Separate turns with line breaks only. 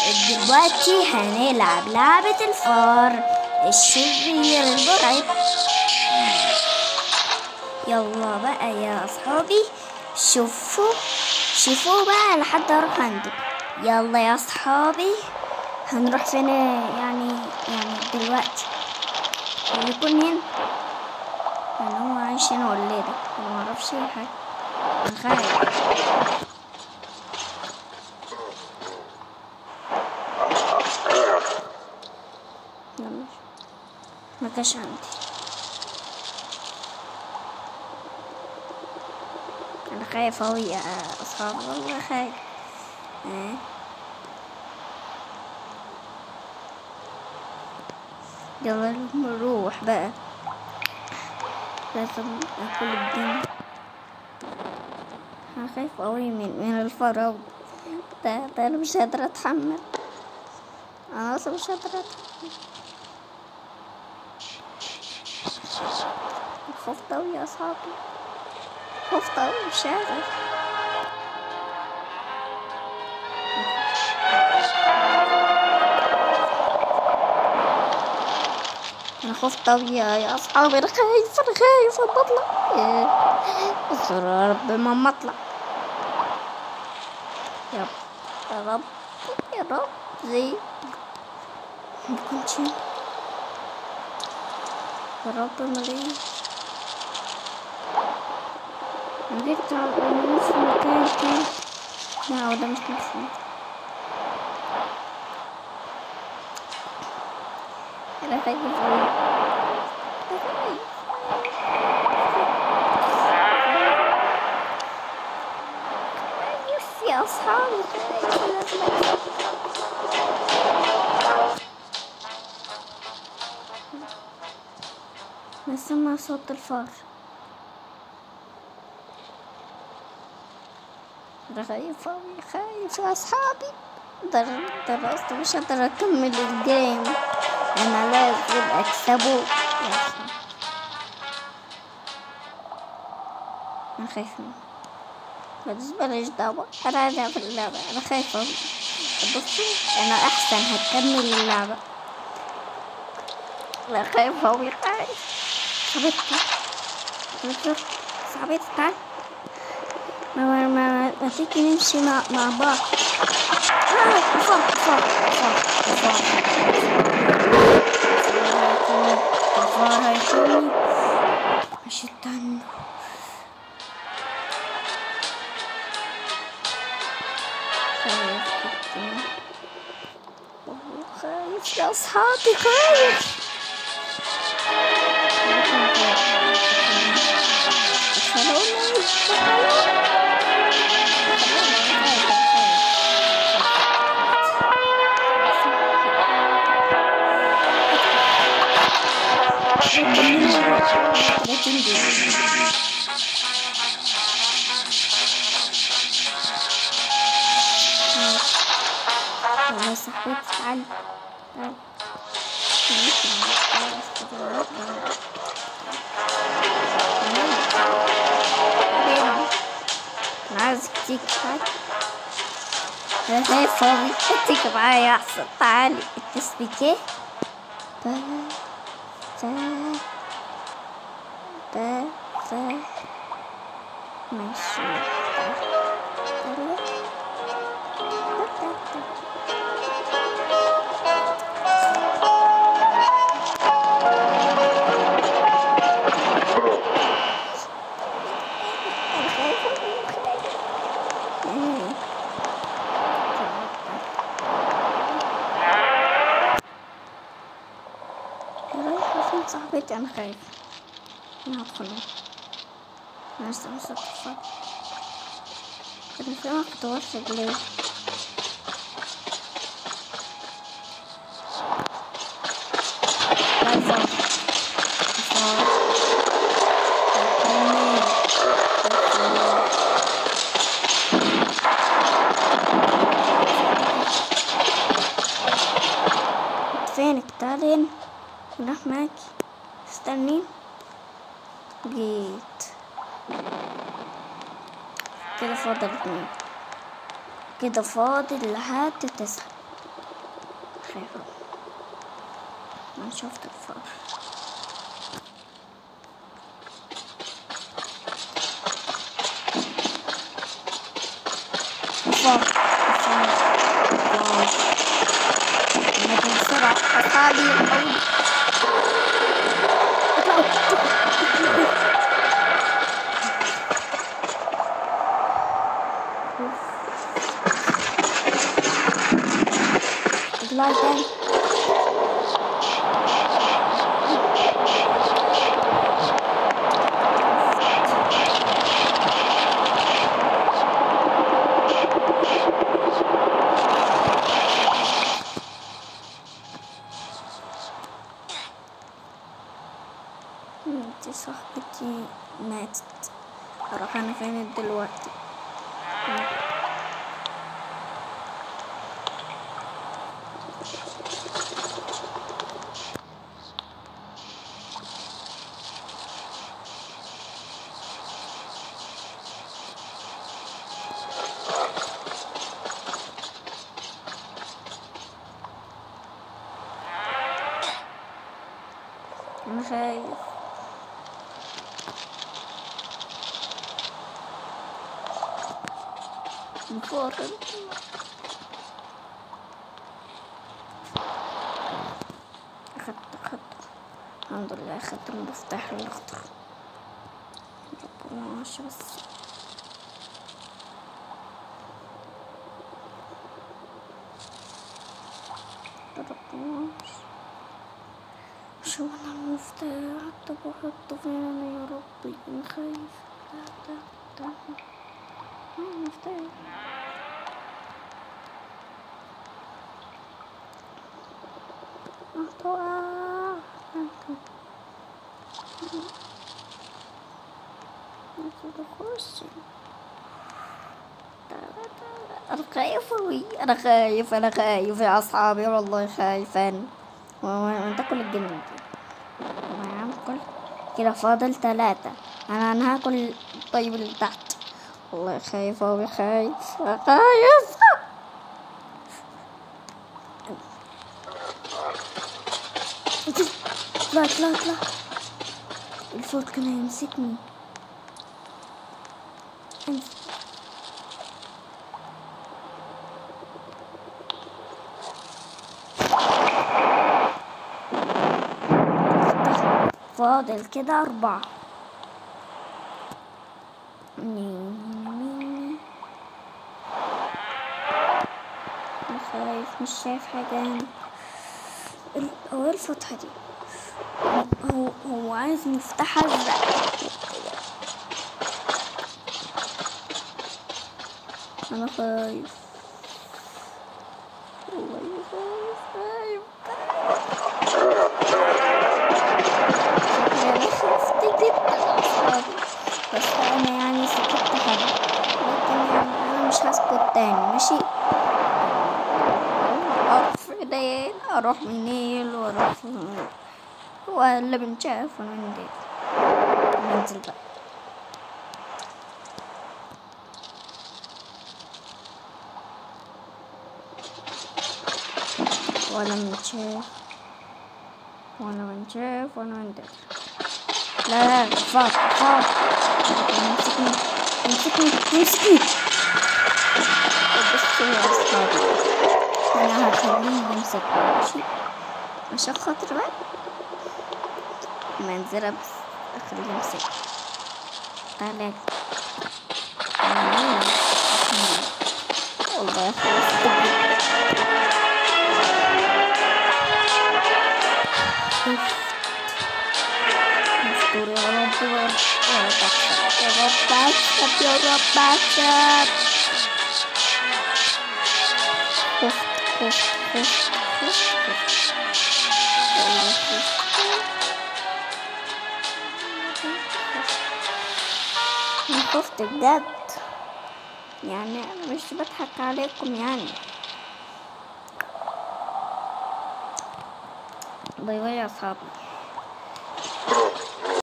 دلوقتي هنلعب لعبة الفار الشرير المرعب يلا بقى يا أصحابي شوفوا شوفوا بقى لحد أروح عنده يلا يا أصحابي هنروح فين يعني يعني دلوقتي يكون هنا يعني هو عايش هنا ولا ايه ده انا معرفش اي حاجة انا خايف لا مش ما كانش عندي انا خايف اوي يا اصحاب والله خايف آه. يلا نروح بقى لازم اكل الدنيا انا خايف اوي من من الفراغ ده ده انا مش قادرة اتحمل انا اصلا مش قادرة اتحمل خفت اوي يا اصحابي خفت اوي مش عارف انا خفت اوي يا يا اصحابي انا خايف انا خايف اما اطلع إيه. استر يا رب ما اطلع يا رب يا رب يا رب زي ما كنتش يا رب ما ليه انا جيت على نفس المكان تاني لا هو ده مش نفس المكان انا خايف اوي يا أصحابي نسمع صوت الفار أنا خايف أوي خايف يا أصحابي در- درست مش هقدر أكمل الجيم أنا لازم أكسبه يا أصحابي أنا خايفة منه. بس بلاش دعوة أنا عايزة في اللعبة أنا خايفة أوي. بصوا أنا أحسن هكمل اللعبة أنا خايفة أوي خايف صاحبتي تعال صاحبتي تعال ما ما ما, ما تيجي نمشي مع مع بعض آه الفار الفار الفار الفار الفار هياكلني مشيت عنه خايف جدا والله خايف يا أصحابي خايف دخلوني يا صاحبتي تعالي تعالي انا عايزك تيجي تعالي انا خايف اوي تيجي معايا احسن تعالي انت اسمك ايه؟ با فا با فا ماشي تعالي. أنا خايفة أوي، خايفة. مم. رايحة فين صاحبتي أنا خايفة أنا هدخل أنا لسه مش هدخل كان في ما خطوات رجلي لا الفار الفار الفار فينك تعالي هنا نروح معاكي استني جيت كده فاضل اتنين كده فاضل لحد تسعة خايفة ما شفت الفار الفار الفار الفار نجي بسرعة أصحابي القوي اطلعوا اطلعوا اطلعوا تاني دي صاحبتي ماتت اروح انا فين دلوقتي انا خايف الفار اخدت اخدت الحمد لله اخدت المفتاح الاخضر ربنا ماشي بس ربنا ماشي شو انا المفتاح طب احطه فين انا يا ربي انا خايف لا ده ده آه، المفتاح احطه آه. أحطه. أحطه خش. أنا خايف أوي أنا خايف أنا خايف يا أصحابي والله خايف أنا وأنت كل الجنة دي تمام كل كده فاضل ثلاثة أنا أنا هاكل الطيب اللي تحت والله خايف أوي خايف خايف اطلع اطلع اطلع الفوت كان هيمسكني امسك فاضل كده أربعة مين مين أنا خايف مش شايف حاجة هنا ال- هو إيه الفتحة دي هو هو عايز مفتاح أزرق أنا خايف والله خايف خايف يعني خفت جدا يا أصحابي بس أنا يعني سكت حبة لكن يعني أنا مش هسكت تاني ماشي أروح فين أروح من النيل وأروح ولا بنشاف ولا من ديل ننزل بقى ولا من شاف ولا من شاف ولا من ديل لا لا فار فار يمسكني يمسكني يمسكني بصوا يا أصحابي أنا هخليه يمسكني ماشي عشان خاطر بقى منزلة بس أخليه يمسكني تعالى تعالى. والله خفت جدا خفت استر يا رب يا رب يا رب أكسب يا رب أكسب يا رب أكسب خفت خفت خفت خفت خفت والله خفت أنا خفت بجد يعني أنا مش بضحك عليكم يعني باي باي يا أصحابي